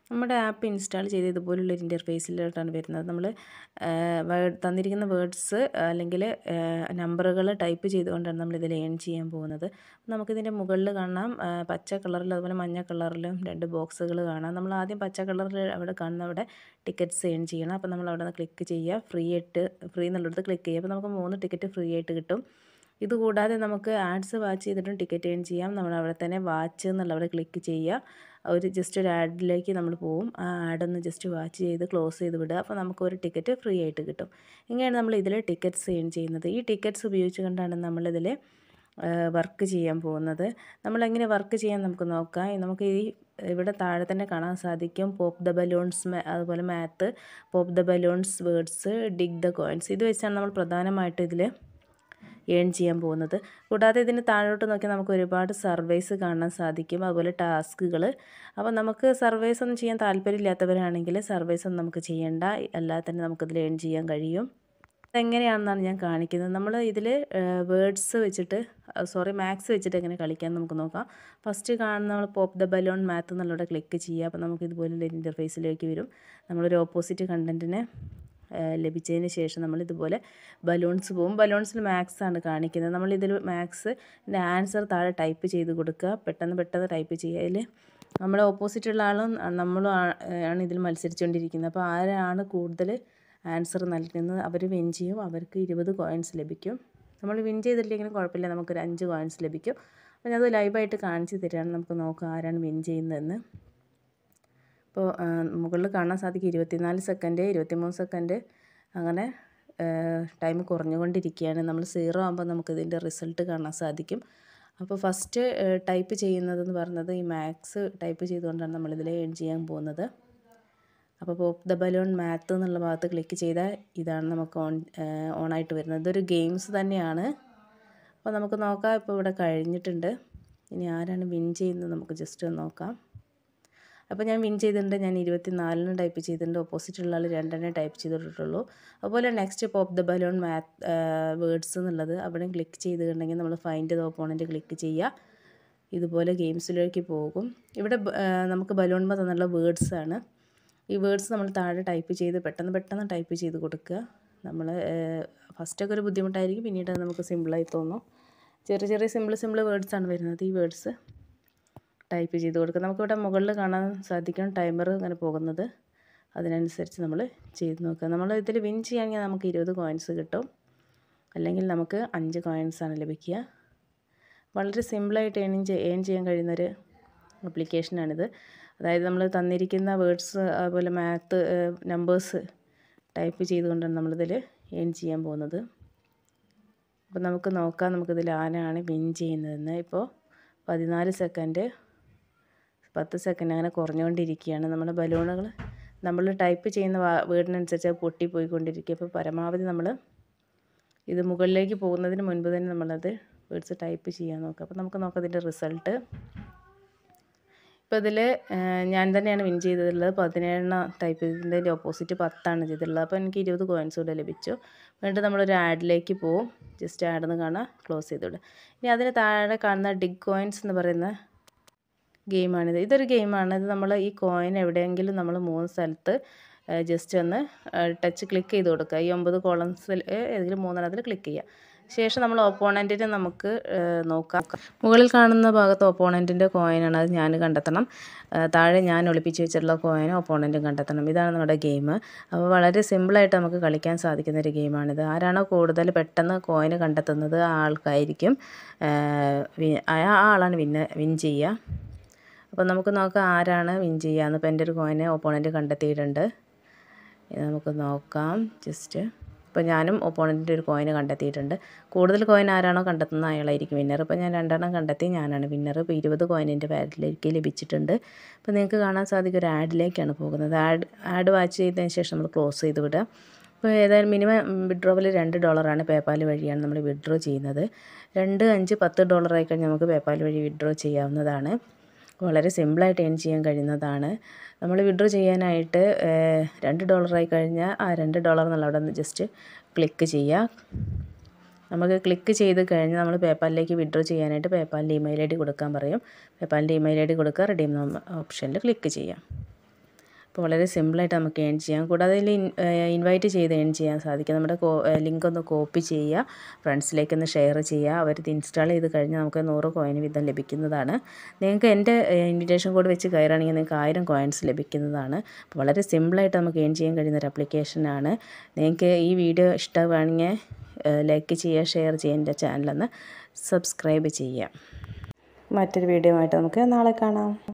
നമ്മുടെ app install ചെയ്ത് ഇതുപോലുള്ളൊരു ഇൻ്റർഫേസിലോട്ടാണ് വരുന്നത് നമ്മൾ തന്നിരിക്കുന്ന വേർഡ്സ് അല്ലെങ്കിൽ നമ്പറുകൾ ടൈപ്പ് ചെയ്തുകൊണ്ടാണ് നമ്മൾ ഇതിൽ ഏൺ ചെയ്യാൻ പോകുന്നത് നമുക്കിതിൻ്റെ മുകളിൽ കാണാം ആ, പച്ച കളറിലും അതുപോലെ മഞ്ഞ കളറിലും രണ്ട് ബോക്സുകൾ കാണാം നമ്മൾ ആദ്യം പച്ച കളറിൽ അവിടെ കാണുന്ന അവിടെ ടിക്കറ്റ്സ് ഏൺ ചെയ്യണം അപ്പോൾ നമ്മൾ അവിടെ നിന്ന് ക്ലിക്ക് ചെയ്യുക ഫ്രീ ആയിട്ട് ഫ്രീ എന്നുള്ളിടത്ത് ക്ലിക്ക് ചെയ്യുക അപ്പോൾ നമുക്ക് മൂന്ന് ടിക്കറ്റ് ഫ്രീ ആയിട്ട് കിട്ടും ഇതുകൂടാതെ നമുക്ക് ആഡ്സ് വാച്ച് ചെയ്തിട്ടും ടിക്കറ്റ് ഏൺ ചെയ്യാം നമ്മൾ അവിടെ തന്നെ വാച്ച് എന്നുള്ള അവിടെ ക്ലിക്ക് ചെയ്യുക ഒരു ജസ്റ്റ് ഒരു ആഡിലേക്ക് നമ്മൾ പോവും ആ ആഡ് ഒന്ന് ജസ്റ്റ് വാച്ച് ചെയ്ത് ക്ലോസ് ചെയ്ത് വിടുക അപ്പോൾ നമുക്ക് ഒരു ടിക്കറ്റ് ഫ്രീ ആയിട്ട് കിട്ടും ഇങ്ങനെയാണ് നമ്മൾ ഇതിൽ ടിക്കറ്റ്സ് ഏൺ ചെയ്യുന്നത് ഈ ടിക്കറ്റ്സ് ഉപയോഗിച്ചുകൊണ്ടാണ് നമ്മളിതിൽ വർക്ക് ചെയ്യാൻ പോകുന്നത് നമ്മളെങ്ങനെ വർക്ക് ചെയ്യാൻ നമുക്ക് നോക്കാം നമുക്ക് ഈ ഇവിടെ താഴെ തന്നെ കാണാൻ സാധിക്കും പോപ്പ് ദ ബലൂൺസ് അതുപോലെ math pop the balloons words dig the coins ഇത് വെച്ചാണ് നമ്മൾ പ്രധാനമായിട്ട് ഇതിൽ ഏൺ ചെയ്യാൻ പോകുന്നത് കൂടാതെ ഇതിന് താഴോട്ട് നോക്കിയാൽ നമുക്ക് ഒരുപാട് സർവേസ് കാണാൻ സാധിക്കും അതുപോലെ ടാസ്കുകൾ അപ്പോൾ നമുക്ക് സർവേസ് ഒന്നും ചെയ്യാൻ താല്പര്യമില്ലാത്തവരാണെങ്കിൽ സർവേസ് ഒന്നും നമുക്ക് ചെയ്യേണ്ട അല്ലാതെ തന്നെ നമുക്കിതിൽ ഏൺ ചെയ്യാൻ കഴിയും അതെങ്ങനെയാണെന്നാണ് ഞാൻ കാണിക്കുന്നത് നമ്മൾ ഇതിൽ വേർഡ്സ് വെച്ചിട്ട് സോറി മാത്സ് വെച്ചിട്ട് എങ്ങനെ കളിക്കാൻ നമുക്ക് നോക്കാം ഫസ്റ്റ് കാണുന്ന നമ്മൾ പോപ്പ് ദ ബലൂൺ മാത്ത് എന്നുള്ളത് ക്ലിക്ക് ചെയ്യുക അപ്പോൾ നമുക്ക് ഇതുപോലുള്ള ഇൻ്റർഫേസിലേക്ക് വരും നമ്മളൊരു ഓപ്പോസിറ്റ് കണ്ടൻറ്റിനെ ലഭിച്ചതിന് ശേഷം നമ്മൾ ഇതുപോലെ ബലൂൺസ് പോവും ബലൂൺസിൽ മാത്സ് ആണ് കാണിക്കുന്നത് നമ്മൾ ഇതിൽ മാത്സ് ആൻസർ താഴെ ടൈപ്പ് ചെയ്ത് കൊടുക്കുക പെട്ടെന്ന് പെട്ടെന്ന് ടൈപ്പ് ചെയ്യുക അതിൽ നമ്മുടെ ഓപ്പോസിറ്റുള്ള ആളും നമ്മളും ആ- ആണ് ഇതിൽ മത്സരിച്ചുകൊണ്ടിരിക്കുന്നത് അപ്പോൾ ആരാണ് കൂടുതൽ ആൻസർ നൽകുന്നത് അവർ വിൻ ചെയ്യും അവർക്ക് ഇരുപത് കോയിൻസ് ലഭിക്കും നമ്മൾ വിൻ ചെയ്തിട്ടില്ലെങ്കിലും കുഴപ്പമില്ല നമുക്കൊരു അഞ്ച് കോയിൻസ് ലഭിക്കും അപ്പോൾ ഞാനത് ലൈവായിട്ട് കാണിച്ച് തരികയാണ് നമുക്ക് നോക്കാം ആരാണ് വിൻ ചെയ്യുന്നതെന്ന് ഇപ്പോൾ മുകളിൽ കാണാൻ സാധിക്കും ഇരുപത്തിനാല് സെക്കൻഡ് ഇരുപത്തിമൂന്ന് സെക്കൻഡ് അങ്ങനെ ടൈം കുറഞ്ഞുകൊണ്ടിരിക്കുകയാണ് നമ്മൾ സീറോ ആകുമ്പോൾ നമുക്കിതിൻ്റെ റിസൾട്ട് കാണാൻ സാധിക്കും അപ്പോൾ ഫസ്റ്റ് ടൈപ്പ് ചെയ്യുന്നതെന്ന് പറയുന്നത് ഈ മാത്സ് ടൈപ്പ് ചെയ്തുകൊണ്ടാണ് നമ്മളിതിൽ ഏൺ ചെയ്യാൻ പോകുന്നത് അപ്പോൾ പോപ്പ് ദ ബലൂൺ മാത്ത് എന്നുള്ള ഭാഗത്ത് ക്ലിക്ക് ചെയ്താൽ ഇതാണ് നമുക്ക് ഓൺ ഓണായിട്ട് വരുന്നത് ഇതൊരു ഗെയിംസ് തന്നെയാണ് അപ്പോൾ നമുക്ക് നോക്കാം ഇപ്പോൾ ഇവിടെ കഴിഞ്ഞിട്ടുണ്ട് ഇനി ആരാണ് വിൻ ചെയ്യുന്നത് നമുക്ക് ജസ്റ്റ് ഒന്ന് നോക്കാം അപ്പോൾ ഞാൻ വിൻ ചെയ്തിട്ടുണ്ട് ഞാൻ ഇരുപത്തി നാലിന് ടൈപ്പ് ചെയ്തിട്ടുണ്ട് ഓപ്പോസിറ്റുള്ള ആൾ രണ്ടെണ്ണേ ടൈപ്പ് ചെയ്തിട്ടുള്ളൂ അതുപോലെ next pop the balloon math words എന്നുള്ളത് അവിടെ ക്ലിക്ക് ചെയ്തിട്ടുണ്ടെങ്കിൽ നമ്മൾ ഫൈൻഡ് ദ ഓപ്പോണൻറ്റ് ക്ലിക്ക് ചെയ്യുക ഇതുപോലെ ഗെയിംസിലേക്ക് പോകും ഇവിടെ ബ- ആ, നമുക്ക് ബലൂൺമ തന്നുള്ള വേർഡ്സ് ആണ് ഈ വേർഡ്സ് നമ്മൾ താഴെ ടൈപ്പ് ചെയ്ത് പെട്ടെന്ന് പെട്ടെന്ന് ടൈപ്പ് ചെയ്ത് കൊടുക്കുക നമ്മൾ ഫസ്റ്റൊക്കെ ഒരു ബുദ്ധിമുട്ടായിരിക്കും പിന്നീട് അത് നമുക്ക് സിമ്പിളായി തോന്നും ചെറിയ ചെറിയ സിമ്പിൾ സിമ്പിൾ വേർഡ്സ് ആണ് വരുന്നത് ഈ വേർഡ്സ് ടൈപ്പ് ചെയ്ത് കൊടുക്കുക നമുക്കിവിടെ മുകളിൽ കാണാൻ സാധിക്കും ടൈമർ ഇങ്ങനെ പോകുന്നത് അതിനനുസരിച്ച് നമ്മൾ ചെയ്ത് നോക്കുക നമ്മൾ ഇതിൽ വിൻ ചെയ്യുകയാണെങ്കിൽ നമുക്ക് ഇരുപത് കോയിൻസ് കിട്ടും അല്ലെങ്കിൽ നമുക്ക് അഞ്ച് കോയിൻസ് ആണ് ലഭിക്കുക വളരെ സിമ്പിളായിട്ട് ഏൺ ഏൺ ചെയ്യാൻ കഴിയുന്നൊരു ആപ്ലിക്കേഷനാണിത് അതായത് നമ്മൾ തന്നിരിക്കുന്ന വേർഡ്സ് അതുപോലെ മാത്ത് നമ്പേഴ്സ് ടൈപ്പ് ചെയ്തുകൊണ്ടാണ് നമ്മളിതിൽ ഏൺ ചെയ്യാൻ പോകുന്നത് അപ്പോൾ നമുക്ക് നോക്കാം നമുക്കിതിൽ ആരാണ് വിൻ ചെയ്യുന്നതെന്ന് ഇപ്പോൾ പതിനാല് സെക്കൻഡ് പത്ത് സെക്കൻഡ് അങ്ങനെ കുറഞ്ഞുകൊണ്ടിരിക്കുകയാണ് നമ്മുടെ ബലൂണുകൾ നമ്മൾ ടൈപ്പ് ചെയ്യുന്ന വാ- വേർഡിനനുസരിച്ച് അത് പൊട്ടിപ്പോയിക്കൊണ്ടിരിക്കുക അപ്പോൾ പരമാവധി നമ്മൾ ഇത് മുകളിലേക്ക് പോകുന്നതിന് മുൻപ് തന്നെ നമ്മളത് വേർഡ്സ് ടൈപ്പ് ചെയ്യാൻ നോക്കുക അപ്പോൾ നമുക്ക് നോക്കാം ഇതിൻ്റെ റിസൾട്ട് ഇപ്പോൾ ഇതിൽ ഞാൻ തന്നെയാണ് വിൻ ചെയ്തിട്ടുള്ളത് പതിനേഴെണ്ണം ടൈപ്പ് ചെയ്തതിൻ്റെ ഓപ്പോസിറ്റ് പത്താണ് ചെയ്തിട്ടുള്ളത് അപ്പോൾ എനിക്ക് ഇരുപത് കോയിൻസ് കൂടെ ലഭിച്ചു വീണ്ടും നമ്മളൊരു ആഡിലേക്ക് പോവും ജസ്റ്റ് ആഡ് എന്ന് കാണാം ക്ലോസ് ചെയ്ത് വിടുക ഇനി അതിന് താഴെ കാണുന്ന ഡിഗ് കോയിൻസ് എന്ന് പറയുന്ന ഗെയിമാണിത് ഇതൊരു ഗെയിമാണ് ഇത് നമ്മൾ ഈ കോയിൻ എവിടെയെങ്കിലും നമ്മൾ മൂന്ന് സ്ഥലത്ത് ജസ്റ്റ് ഒന്ന് ടച്ച് ക്ലിക്ക് ചെയ്ത് കൊടുക്കുക ഈ ഒമ്പത് കോളംസിൽ ഏതെങ്കിലും മൂന്നെണ്ണത്തിൽ ക്ലിക്ക് ചെയ്യുക ശേഷം നമ്മൾ ഓപ്പോണൻറ്റിനെ നമുക്ക് ഏഹ്, നോക്കാം മുകളിൽ കാണുന്ന ഭാഗത്ത് ഓപ്പോണൻറ്റിൻ്റെ കോയിനാണ് അത് ഞാൻ കണ്ടെത്തണം ഏഹ്, താഴെ ഞാൻ ഒളിപ്പിച്ച് വെച്ചിട്ടുള്ള കോയിൻ ഓപ്പോണൻറ്റും കണ്ടെത്തണം ഇതാണ് നമ്മുടെ ഗെയിം അപ്പോൾ വളരെ സിമ്പിളായിട്ട് നമുക്ക് കളിക്കാൻ സാധിക്കുന്ന ഒരു ഗെയിമാണിത് ആരാണോ കൂടുതൽ പെട്ടെന്ന് കോയിന് കണ്ടെത്തുന്നത് ആ ആൾക്കായിരിക്കും ഏഹ്, വി- ആ ആ ആളാണ് വിന്ന് വിൻ ചെയ്യുക അപ്പോൾ നമുക്ക് നോക്കാം ആരാണ് വിൻ ചെയ്യാന്ന് ഇപ്പോൾ എൻ്റെ ഒരു കോയിനെ ഓപ്പോണൻറ്റ് കണ്ടെത്തിയിട്ടുണ്ട് ഇത് നമുക്ക് നോക്കാം ജസ്റ്റ് ഇപ്പോൾ ഞാനും ഓപ്പോണൻറ്റിൻ്റെ ഒരു കോയിന് കണ്ടെത്തിയിട്ടുണ്ട് കൂടുതൽ കോയിൻ ആരാണോ കണ്ടെത്തുന്നത് അയാളായിരിക്കും വിന്നർ ഇപ്പോൾ ഞാൻ രണ്ടെണ്ണം കണ്ടെത്തി ഞാനാണ് വിന്നർ ഇപ്പോൾ ഇരുപത് കോയിൻ എൻ്റെ ബാറ്റിലേക്ക് ലഭിച്ചിട്ടുണ്ട് അപ്പോൾ നിങ്ങൾക്ക് കാണാൻ സാധിക്കും ഒരു ആഡിലേക്കാണ് പോകുന്നത് ആഡ് ആഡ് വാച്ച് ചെയ്തതിന് ശേഷം നമ്മൾ ക്ലോസ് ചെയ്ത് വിടുക അപ്പോൾ ഏതായാലും മിനിമം വിഡ്രോവൽ രണ്ട് ഡോളറാണ് പേപ്പാൽ വഴിയാണ് നമ്മൾ വിഡ്രോ ചെയ്യുന്നത് രണ്ട് അഞ്ച് പത്ത് ഡോളറായി കഴിഞ്ഞാൽ നമുക്ക് പേപ്പാൽ വഴി വിഡ്രോ ചെയ്യാവുന്നതാണ് വളരെ സിമ്പിളായിട്ട് ഏൺ ചെയ്യാൻ കഴിയുന്നതാണ് നമ്മൾ വിഡ്രോ ചെയ്യാനായിട്ട് ഏഹ്, രണ്ട് ഡോളറായി കഴിഞ്ഞാൽ ആ രണ്ട് ഡോളർ എന്നുള്ള അവിടെ നിന്ന് ജസ്റ്റ് ക്ലിക്ക് ചെയ്യുക നമുക്ക് ക്ലിക്ക് ചെയ്ത് കഴിഞ്ഞാൽ നമ്മൾ പേപ്പാലിലേക്ക് വിഡ്രോ ചെയ്യാനായിട്ട് പേപ്പാലിൻ്റെ ഇമെയിൽ ഐ ഡി കൊടുക്കാൻ പറയും പേപ്പാലിൻ്റെ ഇമെയിൽ ഐ ഡി കൊടുക്കുക റെഡീം ഓപ്ഷനിൽ ക്ലിക്ക് ചെയ്യാം അപ്പോൾ വളരെ സിമ്പിളായിട്ട് നമുക്ക് ഏൺ ചെയ്യാം കൂടാതെ ഇതിൽ ഇൻവൈറ്റ് ചെയ്ത് ഏൺ ചെയ്യാൻ സാധിക്കും നമ്മുടെ ലിങ്ക് ഒന്ന് കോപ്പി ചെയ്യുക ഫ്രണ്ട്സിലേക്ക് ഒന്ന് ഷെയർ ചെയ്യുക അവരിത് ഇൻസ്റ്റാൾ ചെയ്ത് കഴിഞ്ഞാൽ നമുക്ക് നൂറ് കോയിൻ വീതം ലഭിക്കുന്നതാണ് നിങ്ങൾക്ക് എൻ്റെ ഇൻവിറ്റേഷൻ കോഡ് വെച്ച് കയറുകയാണെങ്കിൽ നിങ്ങൾക്ക് ആയിരം കോയിൻസ് ലഭിക്കുന്നതാണ് അപ്പോൾ വളരെ സിമ്പിളായിട്ട് നമുക്ക് ഏൺ ചെയ്യാൻ കഴിയുന്ന ഒരു ആപ്ലിക്കേഷനാണ് നിങ്ങൾക്ക് ഈ വീഡിയോ ഇഷ്ടമാണെങ്കിൽ ലൈക്ക് ചെയ്യുക ഷെയർ ചെയ്യുക എൻ്റെ ചാനലൊന്ന് സബ്സ്ക്രൈബ് ചെയ്യുക മറ്റൊരു വീഡിയോ ആയിട്ട് നമുക്ക് നാളെ കാണാം